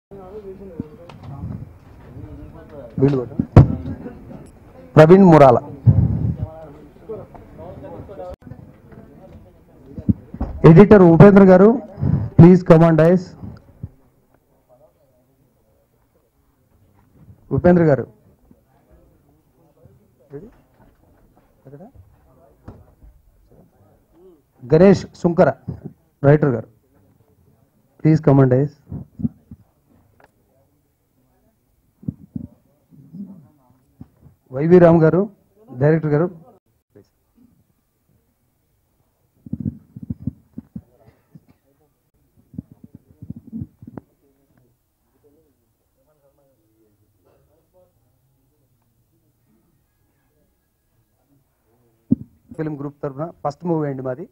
వీళ్ళు కూడా. ప్రవీణ్ మురాల ఎడిటర్ ఉపేంద్ర గారు please come and ice Upendra garu ఎక్కడ? Ganesh Sunkara writer garu please come and ఐస్ Y V Ram garu director garu film group తరఫున ఫస్ట్ మూవీ అండి మాది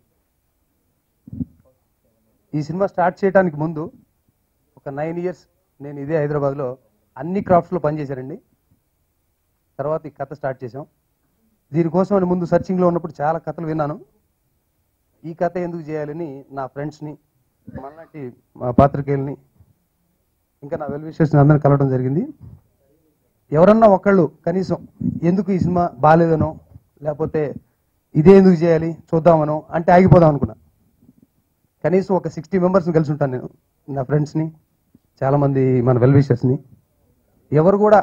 ఈ సినిమా స్టార్ట్ చేయడానికి ముందు ఒక నైన్ ఇయర్స్ నేను ఇదే హైదరాబాద్లో అన్ని క్రాఫ్ట్స్లో పనిచేశానండి తర్వాత ఈ కథ స్టార్ట్ చేసాం దీనికోసం అని ముందు సర్చింగ్లో ఉన్నప్పుడు చాలా కథలు విన్నాను ఈ కథ ఎందుకు చేయాలని నా ఫ్రెండ్స్ని మనలాంటి మా పాత్రికేయుల్ని ఇంకా నా వెల్ విషయర్స్ని అందరిని కలవడం జరిగింది ఎవరన్నా ఒకళ్ళు కనీసం ఎందుకు ఈ సినిమా బాగాలేదనో లేకపోతే ఇదే ఎందుకు చేయాలి చూద్దామనో అంటే ఆగిపోదాం అనుకున్నా కనీసం ఒక సిక్స్టీ మెంబర్స్ని కలిసి ఉంటాను నేను నా ఫ్రెండ్స్ని చాలామంది మన వెల్ విషర్స్ని ఎవరు కూడా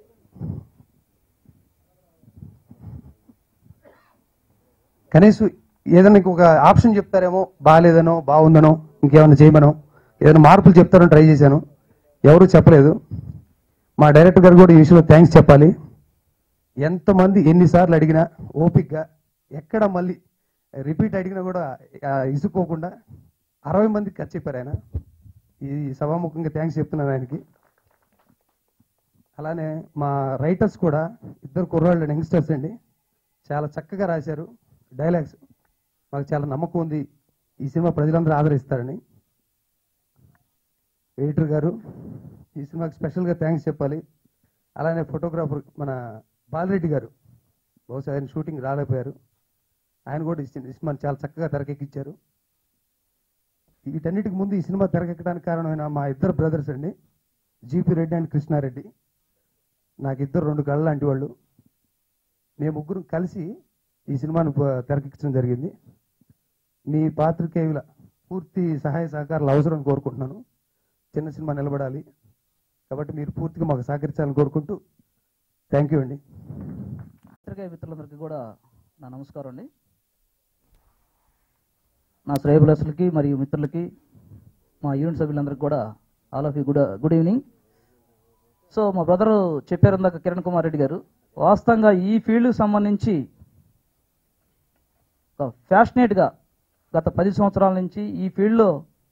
కనీసం ఏదైనా ఇంకొక ఆప్షన్ చెప్తారేమో బాగాలేదనో బాగుందనో ఇంకేమైనా చేయమనో ఏదైనా మార్పులు చెప్తారని ట్రై చేశాను ఎవరు చెప్పలేదు మా డైరెక్టర్ గారు కూడా ఈ విషయంలో థ్యాంక్స్ చెప్పాలి ఎంతమంది ఎన్నిసార్లు అడిగినా ఓపిక్గా ఎక్కడ మళ్ళీ రిపీట్ అడిగినా కూడా ఆ, ఇసుక్కోకుండా అరవై మందికి ఖర్చు చెప్పారు ఆయన ఈ సభాముఖంగా థ్యాంక్స్ చెప్తున్నాను ఆయనకి అలానే మా రైటర్స్ కూడా ఇద్దరు కుర్రాళ్ళు యంగ్స్టర్స్ అండి చాలా చక్కగా రాశారు డైలాగ్స్ మాకు చాలా నమ్మకం ఉంది ఈ సినిమా ప్రజలందరూ ఆదరిస్తారని ఎడిటర్ గారు ఈ సినిమాకి స్పెషల్గా థ్యాంక్స్ చెప్పాలి అలానే ఫోటోగ్రాఫర్ మన బాలరెడ్డి గారు బహుశా ఆయన షూటింగ్ రాలేకపోయారు ఆయన కూడా ఈ సిని- ఈ సినిమాని చాలా చక్కగా తెరకెక్కించారు వీటన్నిటికి ముందు ఈ సినిమా తెరకెక్కడానికి కారణమైన మా ఇద్దరు బ్రదర్స్ అండి జీపీ రెడ్డి అండ్ కృష్ణారెడ్డి నాకు ఇద్దరు రెండు కళ్ళ లాంటి వాళ్ళు మేము ముగ్గురు కలిసి ఈ సినిమాను ప- తెరకెక్కించడం జరిగింది మీ పాత్రికేయుల పూర్తి సహాయ సహకారాలు అవసరం కోరుకుంటున్నాను చిన్న సినిమా నిలబడాలి కాబట్టి మీరు పూర్తిగా మాకు సహకరించాలని కోరుకుంటూ థ్యాంక్ యూ అండి పత్రికా మిత్రులందరికీ కూడా నా నమస్కారం అండి నా శ్రేయబులసులకి మరియు మిత్రులకి మా యూనిట్ సభ్యులందరికీ కూడా all of you good good evening so మా బ్రదరు చెప్పారు ఇందాక కిరణ్ కుమార్ రెడ్డి గారు వాస్తవంగా ఈ ఫీల్డ్కి సంబంధించి ఒక ఫ్యాషనేట్గా గత పది సంవత్సరాల నుంచి ఈ ఫీల్డ్లో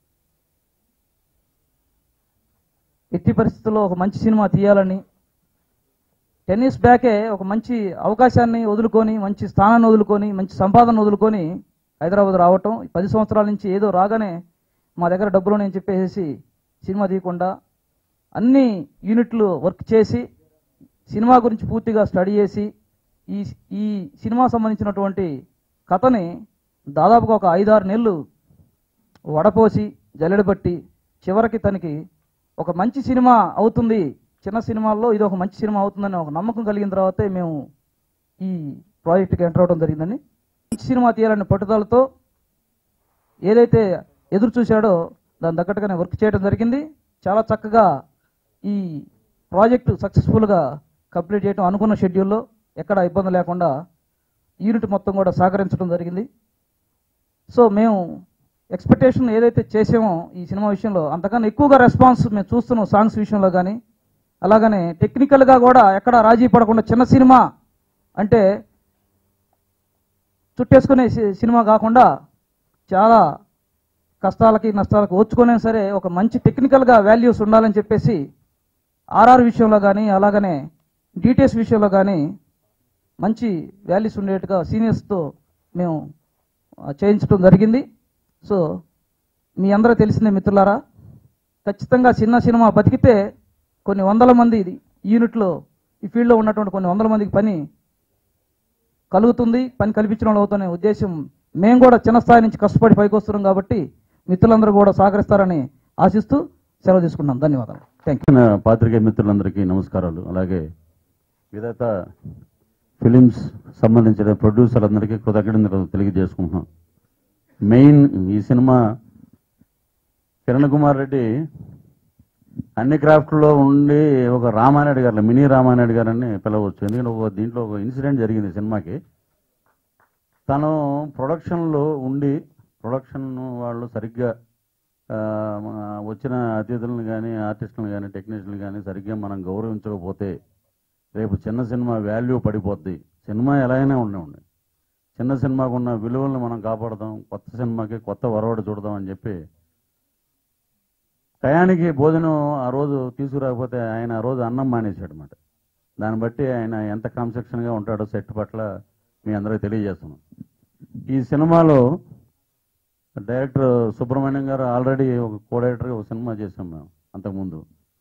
ఎట్టి పరిస్థితుల్లో ఒక మంచి సినిమా తీయాలని టెన్ ఇయర్స్ బ్యాకే ఒక మంచి అవకాశాన్ని వదులుకొని మంచి స్థానాన్ని వదులుకొని మంచి సంపాదన వదులుకొని హైదరాబాద్ రావటం ఈ పది సంవత్సరాల నుంచి ఏదో రాగానే మా దగ్గర డబ్బులు నేను చెప్పేసి సినిమా తీయకుండా అన్ని యూనిట్లు వర్క్ చేసి సినిమా గురించి పూర్తిగా స్టడీ చేసి ఈ ఈ సినిమా సంబంధించినటువంటి కథని దాదాపుగా ఒక ఐదారు నెలలు వడపోసి జల్లెడబట్టి చివరికి తనకి ఒక మంచి సినిమా అవుతుంది చిన్న సినిమాల్లో ఇది ఒక మంచి సినిమా అవుతుందని ఒక నమ్మకం కలిగిన తర్వాతే మేము ఈ ప్రాజెక్ట్కి ఎంటర్ అవడం జరిగిందని మంచి సినిమా తీయాలనే పట్టుదలతో ఏదైతే ఎదురు చూశాడో దాని తగ్గట్టుగానే వర్క్ చేయడం జరిగింది చాలా చక్కగా ఈ ప్రాజెక్టు సక్సెస్ఫుల్గా కంప్లీట్ చేయడం అనుకున్న షెడ్యూల్లో ఎక్కడ ఇబ్బంది లేకుండా యూనిట్ మొత్తం కూడా సహకరించడం జరిగింది సో మేము ఎక్స్పెక్టేషన్ ఏదైతే చేసామో ఈ సినిమా విషయంలో అంతకన్నా ఎక్కువగా రెస్పాన్స్ మేము చూస్తున్నాం సాంగ్స్ విషయంలో కానీ అలాగనే టెక్నికల్గా కూడా ఎక్కడ రాజీ పడకుండా చిన్న సినిమా అంటే చుట్టేసుకునే సి- సినిమా కాకుండా చాలా కష్టాలకి నష్టాలకి ఓర్చుకునే సరే ఒక మంచి టెక్నికల్గా వాల్యూస్ ఉండాలని చెప్పేసి ఆర్ఆర్ విషయంలో కానీ అలాగనే డీటెయిల్స్ విషయంలో కానీ మంచి వాల్యూస్ ఉండేట్టుగా సీనియర్స్తో మేము ఆ, చేయించడం జరిగింది సో మీ అందరూ తెలిసిందే మిత్రులారా ఖచ్చితంగా చిన్న సినిమా బతికితే కొన్ని వందల మంది ఇది యూనిట్లో ఈ ఫీల్డ్లో ఉన్నటువంటి కొన్ని వందల మందికి పని కలుగుతుంది పని కల్పించడం అవుతున్న ఉద్దేశం మేము కూడా చిన్న స్థాయి నుంచి కష్టపడి పైకి వస్తున్నాం కాబట్టి మిత్రులందరూ కూడా సహకరిస్తారని ఆశిస్తూ సెలవు తీసుకున్నాం ధన్యవాదాలు థ్యాంక్ యూ నా పాత్రికేయ మిత్రులందరికీ నమస్కారాలు అలాగే విధాత ఫిలిమ్స్ సంబంధించిన ప్రొడ్యూసర్లందరికీ కృతజ్ఞతలు తెలియజేసుకుంటున్నాం మెయిన్ ఈ సినిమా కిరణ్ కుమార్ రెడ్డి అన్ని క్రాఫ్ట్లో ఉండి ఒక రామానాయుడు గారు మినీ రామానాయుడు గారని పిలవచ్చు ఎందుకంటే ఒక దీంట్లో ఒక ఇన్సిడెంట్ జరిగింది సినిమాకి తను ప్రొడక్షన్లో ఉండి ప్రొడక్షన్ వాళ్ళు సరిగ్గా ఆ, మన వచ్చిన అతిథులను కానీ ఆర్టిస్టులను కానీ టెక్నీషియన్లు కానీ సరిగ్గా మనం గౌరవించకపోతే రేపు చిన్న సినిమా వాల్యూ పడిపోద్ది సినిమా ఎలా అయినా ఉండి చిన్న సినిమాకు ఉన్న విలువలను మనం కాపాడదాం కొత్త సినిమాకి కొత్త వరవడి చూడదాం అని చెప్పి టయానికి భోజనం ఆ రోజు తీసుకురాకపోతే ఆయన ఆ రోజు అన్నం మానేశాడు అనమాట దాన్ని బట్టి ఆయన ఎంత క్రమశిక్షణగా ఉంటాడో సెట్ పట్ల మీ అందరికీ తెలియజేస్తున్నాం ఈ సినిమాలో డైరెక్టర్ సుబ్రహ్మణ్యం గారు ఆల్రెడీ ఒక కో డైరెక్టర్గా ఒక సినిమా చేసాం మేము అంతకుముందు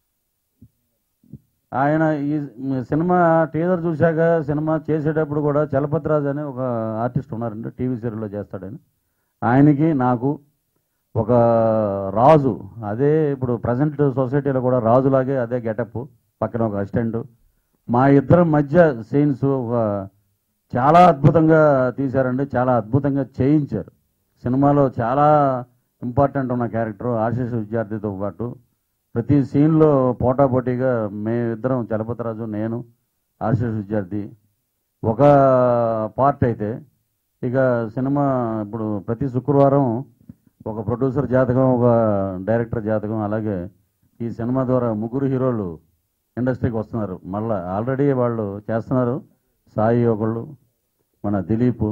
ఆయన ఈ సినిమా టీజర్ చూశాక సినిమా చేసేటప్పుడు కూడా చలపతిరాజు అనే ఒక ఆర్టిస్ట్ ఉన్నారండి టీవీ సీరియల్లో చేస్తాడని ఆయనకి నాకు ఒక రాజు అదే ఇప్పుడు ప్రజెంట్ సొసైటీలో కూడా రాజులాగే అదే గెటప్ పక్కన ఒక అసిస్టెంట్ మా ఇద్దరి మధ్య సీన్స్ ఒక చాలా అద్భుతంగా తీశారండి చాలా అద్భుతంగా చేయించారు సినిమాలో చాలా ఇంపార్టెంట్ ఉన్న క్యారెక్టర్ ఆశీష్ విద్యార్థితో పాటు ప్రతి సీన్లో పోటాపోటీగా మేమిద్దరం చలపతిరాజు నేను ఆశీష్ విద్యార్థి ఒక పార్ట్ అయితే ఇక సినిమా ఇప్పుడు ప్రతి శుక్రవారం ఒక ప్రొడ్యూసర్ జాతకం ఒక డైరెక్టర్ జాతకం అలాగే ఈ సినిమా ద్వారా ముగ్గురు హీరోలు ఇండస్ట్రీకి వస్తున్నారు మళ్ళా ఆల్రెడీ వాళ్ళు చేస్తున్నారు సాయి ఒకళ్ళు మన దిలీప్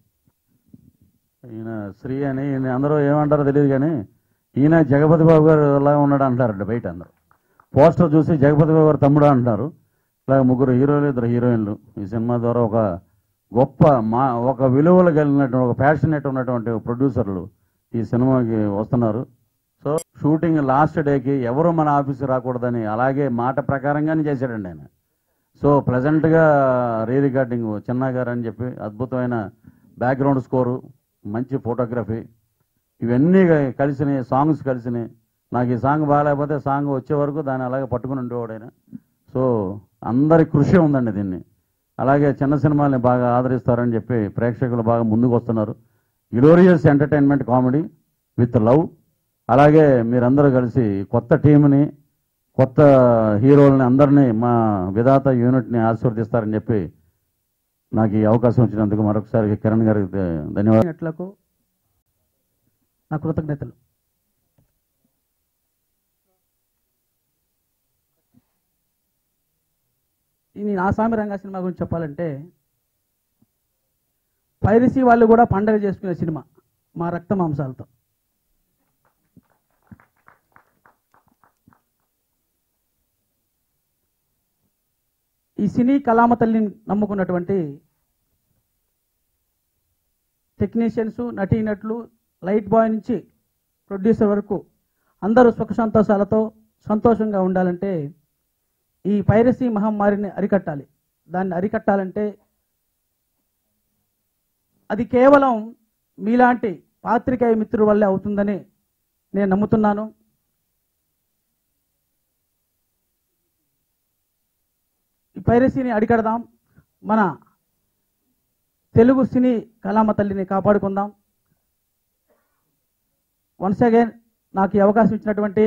ఈయన శ్రీ అని ఈయన అందరూ ఏమంటారో తెలియదు కానీ ఈయన జగపతి బాబు గారు లాగా ఉన్నాడు అంటారంట బయట అందరూ పోస్టర్ చూసి జగపతి బాబు గారు తమ్ముడు అంటున్నారు ఇలా ముగ్గురు హీరోలు ఇద్దరు హీరోయిన్లు ఈ సినిమా ద్వారా ఒక గొప్ప మా ఒక విలువలు కలిగినటువంటి ఒక ప్యాషనెట్ ఉన్నటువంటి ప్రొడ్యూసర్లు ఈ సినిమాకి వస్తున్నారు సో షూటింగ్ లాస్ట్ డేకి ఎవరు మన ఆఫీస్కి రాకూడదని అలాగే మాట ప్రకారంగానే చేశాడండి ఆయన సో ప్లెజెంట్గా రీ రికార్డింగ్ చిన్న గారు అని చెప్పి అద్భుతమైన బ్యాక్గ్రౌండ్ స్కోరు మంచి ఫోటోగ్రఫీ ఇవన్నీ కలిసినాయి సాంగ్స్ కలిసినాయి నాకు ఈ సాంగ్ బాగాలేకపోతే సాంగ్ వచ్చే వరకు దాన్ని అలాగే పట్టుకుని ఉండేవాడు ఆయన సో అందరి కృషి ఉందండి దీన్ని అలాగే చిన్న సినిమాల్ని బాగా ఆదరిస్తారని చెప్పి ప్రేక్షకులు బాగా ముందుకు వస్తున్నారు glorious entertainment comedy with love అలాగే మీరందరూ కలిసి కొత్త టీంని కొత్త హీరోలని అందరినీ మా విధాత యూనిట్ని ఆశీర్వదిస్తారని చెప్పి నాకు ఈ అవకాశం వచ్చినందుకు మరొకసారి కిరణ్ గారికి ధన్యవాదాలు నటులకు నా కృతజ్ఞతలు ఈ ఆసామి రంగా సినిమా గురించి చెప్పాలంటే పైరసీ వాళ్ళు కూడా పండగ చేసుకునే సినిమా మా రక్త మాంసాలతో ఈ సినీ కళామ తల్లిని నమ్ముకున్నటువంటి టెక్నీషియన్స్ నటీనటులు లైట్ బాయ్ నుంచి ప్రొడ్యూసర్ వరకు అందరూ సుఖ సంతోషాలతో సంతోషంగా ఉండాలంటే ఈ పైరసీ మహమ్మారిని అరికట్టాలి దాన్ని అరికట్టాలంటే అది కేవలం మీలాంటి పాత్రికేయ మిత్రుల వల్లే అవుతుందని నేను నమ్ముతున్నాను ఈ పైరసీని అరికడదాం మన తెలుగు సినీ కళామ తల్లిని కాపాడుకుందాం వన్స్ అగైన్ నాకు ఈ అవకాశం ఇచ్చినటువంటి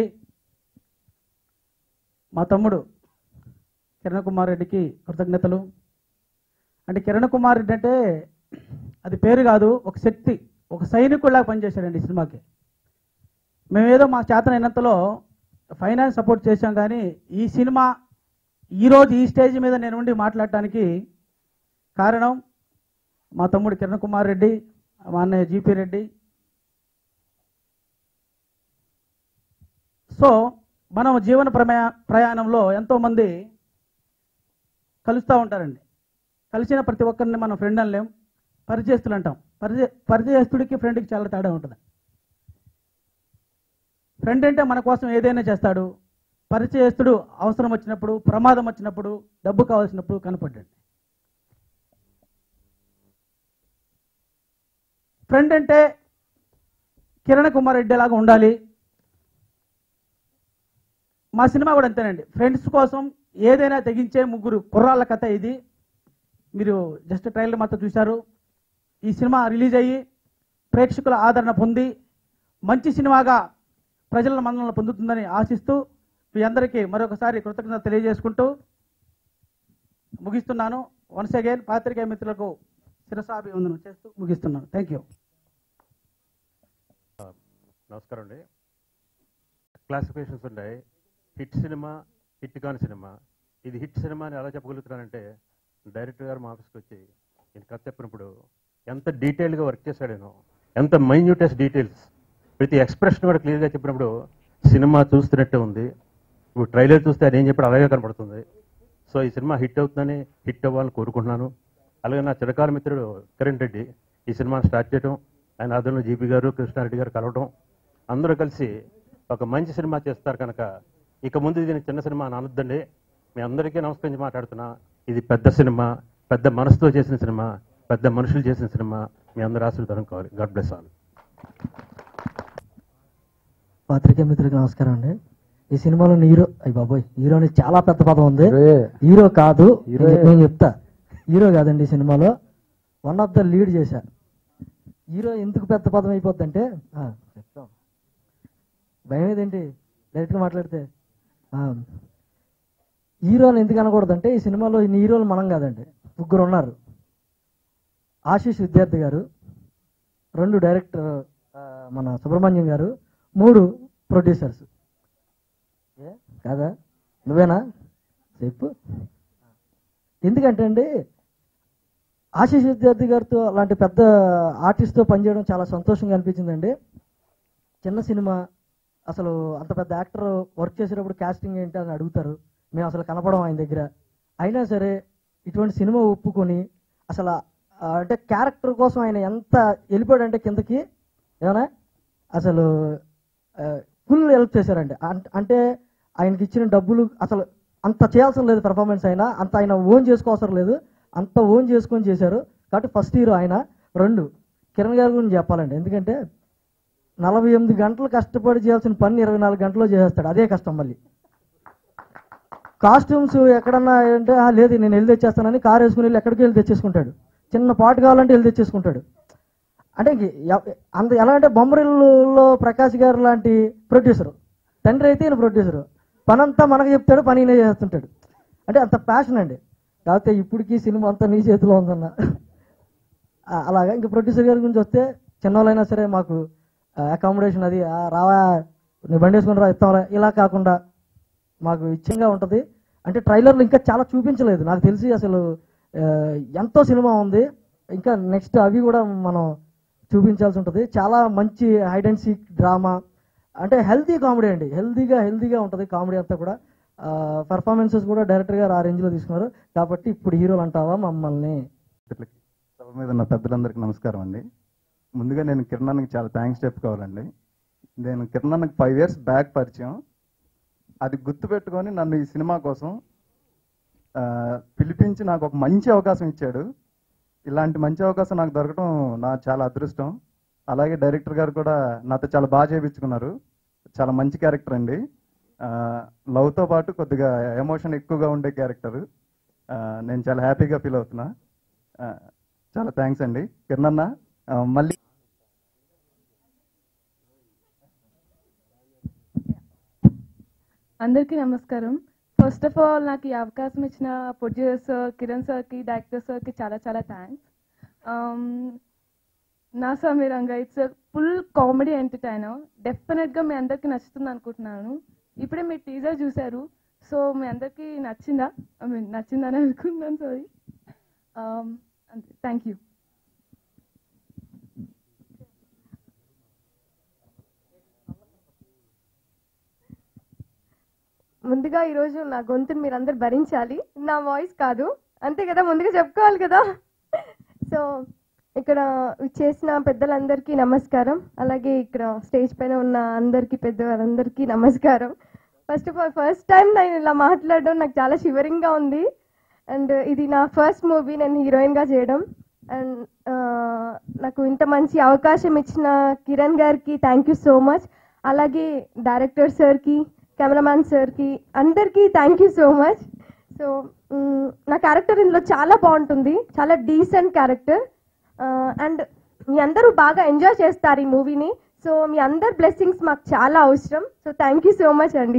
మా తమ్ముడు కిరణ్ కుమార్ రెడ్డికి కృతజ్ఞతలు అంటే కిరణ్ కుమార్ రెడ్డి అంటే అది పేరు కాదు ఒక శక్తి ఒక సైనికుడిలాగా పనిచేశాడండి ఈ సినిమాకి మేమేదో మా చేతనైనంతలో ఫైనాన్స్ సపోర్ట్ చేశాం కానీ ఈ సినిమా ఈరోజు ఈ స్టేజ్ మీద నేను ఉండి మాట్లాడటానికి కారణం మా తమ్ముడు కిరణ్ కుమార్ రెడ్డి మా అన్నయ్య జీపీ రెడ్డి సో మనం జీవన ప్రమా ప్రయాణంలో ఎంతోమంది కలుస్తూ ఉంటారండి కలిసిన ప్రతి ఒక్కరిని మనం ఫ్రెండ్ అనలేం పరిచయస్తులు అంటాం పరిచయ పరిచయస్తుడికి ఫ్రెండ్కి చాలా తేడా ఉంటుంది ఫ్రెండ్ అంటే మన కోసం ఏదైనా చేస్తాడు పరిచయస్తుడు అవసరం వచ్చినప్పుడు ప్రమాదం వచ్చినప్పుడు డబ్బు కావాల్సినప్పుడు కనపడ్డాడు ఫ్రెండ్ అంటే కిరణ్ కుమార్ రెడ్డి లాగా ఉండాలి మా సినిమా కూడా అంతేనండి ఫ్రెండ్స్ కోసం ఏదైనా తెగించే ముగ్గురు కుర్రాళ్ళ కథ ఇది మీరు జస్ట్ ట్రైలర్ మాత్రం చూశారు ఈ సినిమా రిలీజ్ అయ్యి ప్రేక్షకుల ఆదరణ పొంది మంచి సినిమాగా ప్రజల మన్ననలు పొందుతుందని ఆశిస్తూ మీ అందరికీ మరొకసారి కృతజ్ఞత తెలియజేసుకుంటూ ముగిస్తున్నాను వన్స్ అగైన్ పాత్రికేయ మిత్రులకు శిరసాభివందనం చేస్తూ ముగిస్తున్నాను థ్యాంక్ యూ నమస్కారం అండి క్లాసిఫికేషన్స్ ఉన్నాయి హిట్ సినిమా హిట్ కాని సినిమా ఇది హిట్ సినిమా అని ఎలా చెప్పగలుగుతున్నానంటే డైరెక్టర్ గారు మా ఆఫీస్కి వచ్చి నేను కథ చెప్పినప్పుడు ఎంత డీటెయిల్గా వర్క్ చేశాడేనో ఎంత మైన్యూటెస్ట్ డీటెయిల్స్ ప్రతి ఎక్స్ప్రెషన్ కూడా క్లియర్గా చెప్పినప్పుడు సినిమా చూస్తున్నట్టే ఉంది ఇప్పుడు ట్రైలర్ చూస్తే ఆయన ఏం చెప్పాడు అలాగే కనపడుతుంది సో ఈ సినిమా హిట్ అవుతుందని హిట్ అవ్వాలని కోరుకుంటున్నాను అలాగే నా చిరకాల మిత్రుడు కిరణ్ రెడ్డి ఈ సినిమాని స్టార్ట్ చేయడం ఆయన ఆధ్వర్యంలో జీపీ గారు కృష్ణారెడ్డి గారు కలవడం అందరూ కలిసి ఒక మంచి సినిమా చేస్తారు కనుక ఇక ముందు ఇది చిన్న సినిమా అని అనొద్దండి మీ అందరికీ నమస్కరించి మాట్లాడుతున్నా ఇది పెద్ద సినిమా పెద్ద మనసుతో చేసిన సినిమా పెద్ద మనుషులు చేసిన సినిమా మీ అందరి ఆశీర్వాదం కావాలి గాడ్ బ్లెస్ ఆల్ పాత్రికేయ మిత్రులకు నమస్కారం అండి ఈ సినిమాలో హీరో అయ్యి బాబోయ్ హీరో అనేది చాలా పెద్ద పదం ఉంది హీరో కాదు నేను చెప్- నేను చెప్తా హీరో కాదండి ఈ సినిమాలో వన్ ఆఫ్ ద లీడ్ చేశా హీరో ఎందుకు పెద్ద పదం అయిపోద్దంటే ఆ, చెప్తాం భయం ఏదేంటి డైరెక్ట్గా మాట్లాడితే ఆ, హీరోలు ఎందుకు అనకూడదంటే ఈ సినిమాలో ఇన్ని హీరోలు మనం కాదండి ముగ్గురు ఉన్నారు ఆశీష్ విద్యార్థి గారు రెండు డైరెక్టర్ ఆ, మన సుబ్రహ్మణ్యం గారు మూడు ప్రొడ్యూసర్స్ ఏ కాదా నువ్వేనా చెప్పు ఎందుకంటే అండి ఆశీష్ విద్యార్థి గారితో అలాంటి పెద్ద ఆర్టిస్ట్తో పనిచేయడం చాలా సంతోషంగా అనిపించిందండి చిన్న సినిమా అసలు అంత పెద్ద యాక్టర్ వర్క్ చేసేటప్పుడు కాస్టింగ్ ఏంటి అని అడుగుతారు మేము అసలు కనపడం ఆయన దగ్గర అయినా సరే ఇటువంటి సినిమా ఒప్పుకొని అసలు ఆ, అంటే క్యారెక్టర్ కోసం ఆయన ఎంత వెళ్ళిపోయాడంటే కిందకి ఏమన్నా అసలు ఫుల్ హెల్ప్ చేశారండి అం- అంటే ఆయనకి ఇచ్చిన డబ్బులు అసలు అంత చేయాల్సిన లేదు పెర్ఫార్మెన్స్ అయినా అంత ఆయన ఓన్ చేసుకోవసరం లేదు అంత ఓన్ చేసుకొని చేశారు కాబట్టి ఫస్ట్ హీరో ఆయన రెండు కిరణ్ గారి గురించి చెప్పాలండి ఎందుకంటే నలభై ఎనిమిది గంటలు కష్టపడి చేయాల్సిన పని ఇరవై నాలుగు గంటల్లో చేసేస్తాడు అదే కష్టం మళ్ళీ కాస్ట్యూమ్స్ ఎక్కడన్నా అంటే "ఆ, లేదు నేను వెళ్ళి తెచ్చేస్తానని కార్ వేసుకుని వెళ్ళి ఎక్కడికి వెళ్ళి తెచ్చేసుకుంటాడు చిన్న పాట కావాలంటే వెళ్ళి తెచ్చేసుకుంటాడు అంటే ఇంక ఎవ- అంత ఎలా అంటే బొమ్మరిల్లులో ప్రకాష్ గారు లాంటి ప్రొడ్యూసర్ తండ్రి అయితే ఈయన ప్రొడ్యూసర్ పనంతా మనకు చెప్తాడు పని ఈయనే చేస్తుంటాడు అంటే అంత ప్యాషన్ అండి కాకపోతే ఇప్పటికీ సినిమా అంతా నీ చేతిలో ఉందన్న ఆ, అలాగా ఇంకా ప్రొడ్యూసర్ గారి గురించి వస్తే చిన్నవాళ్ళైనా సరే మాకు అకామిడేషన్ అది "ఆ, రావా నీ బండి వేసుకుని రా ఇస్తాంరా ఇలా కాకుండా మాకు ఇచ్చంగా ఉంటుంది అంటే ట్రైలర్లు ఇంకా చాలా చూపించలేదు నాకు తెలిసి అసలు ఆ, ఎంతో సినిమా ఉంది ఇంకా నెక్స్ట్ అవి కూడా మనం చూపించాల్సి ఉంటుంది చాలా మంచి హైడ్ అండ్ సీక్ డ్రామా అంటే హెల్తీ కామెడీ అండి హెల్తీగా హెల్తీగా ఉంటుంది కామెడీ అంతా కూడా పర్ఫార్మెన్సెస్ కూడా డైరెక్టర్ గారు ఆ రేంజ్లో తీసుకున్నారు కాబట్టి ఇప్పుడు హీరోలు అంటావా మమ్మల్ని మిత్రులకి సభ మీద ఉన్న పెద్దలందరికీ నమస్కారం అండి ముందుగా నేను కిరణానికి చాలా థ్యాంక్స్ చెప్పుకోవాలండి నేను కిరణానికి ఫైవ్ ఇయర్స్ బ్యాక్ పరిచయం అది గుర్తుపెట్టుకొని నన్ను ఈ సినిమా కోసం ఆ, పిలిపించి నాకు ఒక మంచి అవకాశం ఇచ్చాడు ఇలాంటి మంచి అవకాశం నాకు దొరకడం నా చాలా అదృష్టం అలాగే డైరెక్టర్ గారు కూడా నాతో చాలా బాగా చేయించుకున్నారు చాలా మంచి క్యారెక్టర్ అండి ఆ, లవ్తో పాటు కొద్దిగా ఎమోషన్ ఎక్కువగా ఉండే క్యారెక్టర్ నేను చాలా హ్యాపీగా ఫీల్ అవుతున్నా ఆ, చాలా థ్యాంక్స్ అండి కిరణ్ అన్న ఆ, మళ్ళీ అందరికీ నమస్కారం ఫస్ట్ ఆఫ్ ఆల్ నాకు ఈ అవకాశం ఇచ్చిన ప్రొడ్యూసర్ సార్ కిరణ్ సార్కి డైరెక్టర్ సార్కి చాలా చాలా థ్యాంక్స్ నా సమీరంగా ఇట్స్ ఫుల్ కామెడీ ఎంటర్టైనర్ డెఫినెట్గా మీ అందరికీ నచ్చుతుంది అనుకుంటున్నాను ఇప్పుడే మీరు టీజర్ చూశారు సో మీ అందరికీ నచ్చిందా ఐ మీన్ నచ్చిందని అనుకుంటున్నాను సారీ అంతే థ్యాంక్ యూ ముందుగా ఈరోజు నా గొంతుని మీరందరూ భరించాలి నా వాయిస్ కాదు అంతే కదా ముందుగా చెప్పుకోవాలి కదా సో ఇక్కడ చేసిన పెద్దలందరికీ నమస్కారం అలాగే ఇక్కడ స్టేజ్ పైన ఉన్న అందరికీ పెద్దవాళ్ళందరికీ నమస్కారం first of all first time నేను ఇలా మాట్లాడడం నాకు చాలా షివరింగ్గా ఉంది అండ్ ఇది నా ఫస్ట్ మూవీ నేను హీరోయిన్గా చేయడం అండ్ నాకు ఇంత మంచి అవకాశం ఇచ్చిన కిరణ్ గారికి థ్యాంక్ యూ సో మచ్ అలాగే డైరెక్టర్ సార్కి కెమెరామ్యాన్ సార్కి అందరికీ thank you so much so hmm, నా క్యారెక్టర్ ఇందులో చాలా బాగుంటుంది చాలా డీసెంట్ క్యారెక్టర్ అండ్ మీ అందరూ బాగా ఎంజాయ్ చేస్తారు ఈ మూవీని సో మీ అందరి బ్లెస్సింగ్స్ మాకు చాలా అవసరం so thank you so much అండి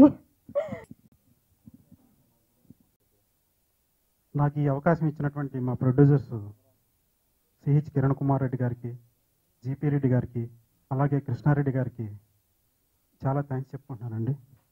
నాకు ఈ అవకాశం ఇచ్చినటువంటి మా ప్రొడ్యూసర్స్ సిహెచ్ కిరణ్ కుమార్ రెడ్డి గారికి జీపీ రెడ్డి గారికి అలాగే కృష్ణారెడ్డి గారికి చాలా థ్యాంక్స్ చెప్పుకుంటున్నానండి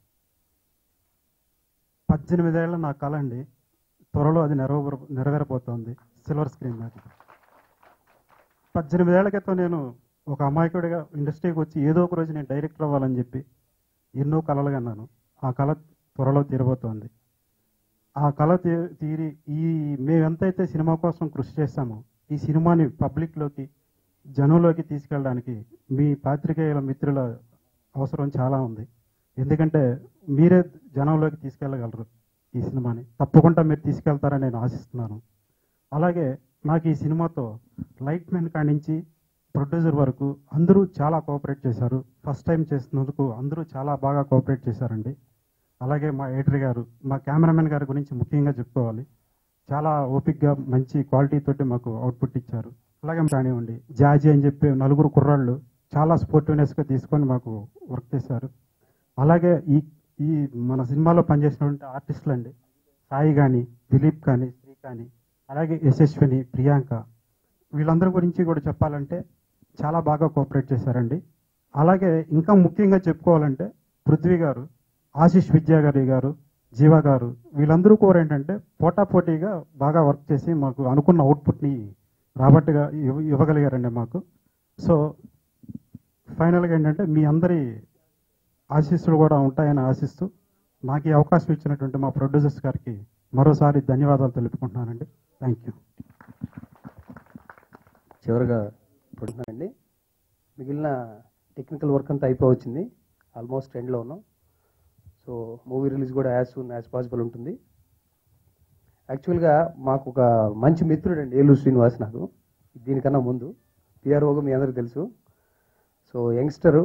పద్దెనిమిదేళ్ల నా కళ అండి త్వరలో అది నెరవేర నెరవేరబోతోంది సిల్వర్ స్క్రీన్ మీద పద్దెనిమిదేళ్ల క్రితం నేను ఒక అమాయకుడిగా ఇండస్ట్రీకి వచ్చి ఏదో ఒక రోజు నేను డైరెక్టర్ అవ్వాలని చెప్పి ఎన్నో కళలు కన్నాను ఆ కళ త్వరలో తీరబోతోంది ఆ కళ తీ- తీరి ఈ మేమెంతైతే సినిమా కోసం కృషి చేస్తామో ఈ సినిమాని పబ్లిక్లోకి జనంలోకి తీసుకెళ్ళడానికి మీ పాత్రికేయుల మిత్రుల అవసరం చాలా ఉంది ఎందుకంటే మీరే జనంలోకి తీసుకెళ్ళగలరు ఈ సినిమాని తప్పకుండా మీరు తీసుకెళ్తారని నేను ఆశిస్తున్నాను అలాగే నాకు ఈ సినిమాతో లైట్ మ్యాన్ కాడి నుంచి ప్రొడ్యూసర్ వరకు అందరూ చాలా కోఆపరేట్ చేశారు ఫస్ట్ టైం చేస్తున్నందుకు అందరూ చాలా బాగా కోఆపరేట్ చేశారండి అలాగే మా ఎడిటర్ గారు మా కెమెరామెన్ గారి గురించి ముఖ్యంగా చెప్పుకోవాలి చాలా ఓపిక్గా మంచి క్వాలిటీ తోటి మాకు అవుట్పుట్ ఇచ్చారు అలాగే కానివ్వండి జాజీ అని చెప్పి నలుగురు కుర్రాళ్ళు చాలా స్పోర్టివ్నెస్గా తీసుకొని మాకు వర్క్ చేశారు అలాగే ఈ ఈ మన సినిమాలో పనిచేసినటువంటి ఆర్టిస్టులు అండి సాయి కానీ దిలీప్ కానీ శ్రీ కానీ అలాగే యశస్విని ప్రియాంక వీళ్ళందరి గురించి కూడా చెప్పాలంటే చాలా బాగా కోఆపరేట్ చేశారండి అలాగే ఇంకా ముఖ్యంగా చెప్పుకోవాలంటే పృథ్వీ గారు ఆశిష్ విద్యాగారి గారు జీవ గారు వీళ్ళందరూ కూడా ఏంటంటే పోటాపోటీగా బాగా వర్క్ చేసి మాకు అనుకున్న అవుట్పుట్ని రాబట్టుగా ఇవ్వ- ఇవ్వగలిగారండి మాకు సో ఫైనల్గా ఏంటంటే మీ అందరి ఆశీస్సులు కూడా ఉంటాయని ఆశిస్తూ నాకు ఈ అవకాశం ఇచ్చినటువంటి మా ప్రొడ్యూసర్స్ గారికి మరోసారి ధన్యవాదాలు తెలుపుకుంటున్నానండి థ్యాంక్ యూ చివరిగా అండి మిగిలిన టెక్నికల్ వర్క్ అంతా అయిపోవచ్చింది ఆల్మోస్ట్ ఎండ్లో ఉన్నాం సో మూవీ రిలీజ్ కూడా యాజ్ సూన్ యాజ్ పాసిబుల్ ఉంటుంది యాక్చువల్గా మాకు ఒక మంచి మిత్రుడు అండి ఏలూరు శ్రీనివాస్ నాకు దీనికన్నా ముందు పిఆర్ఓగా మీ అందరికి తెలుసు సో యంగ్స్టరు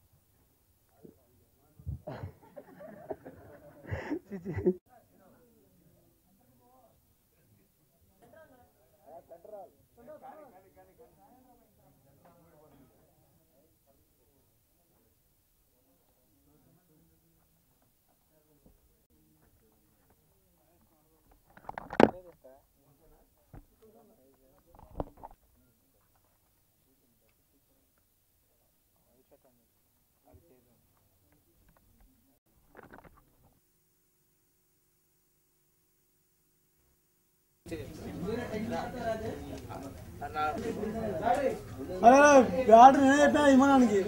అరే బ్యాటరీ నేనే చెప్పినా ఇమ్మడానికి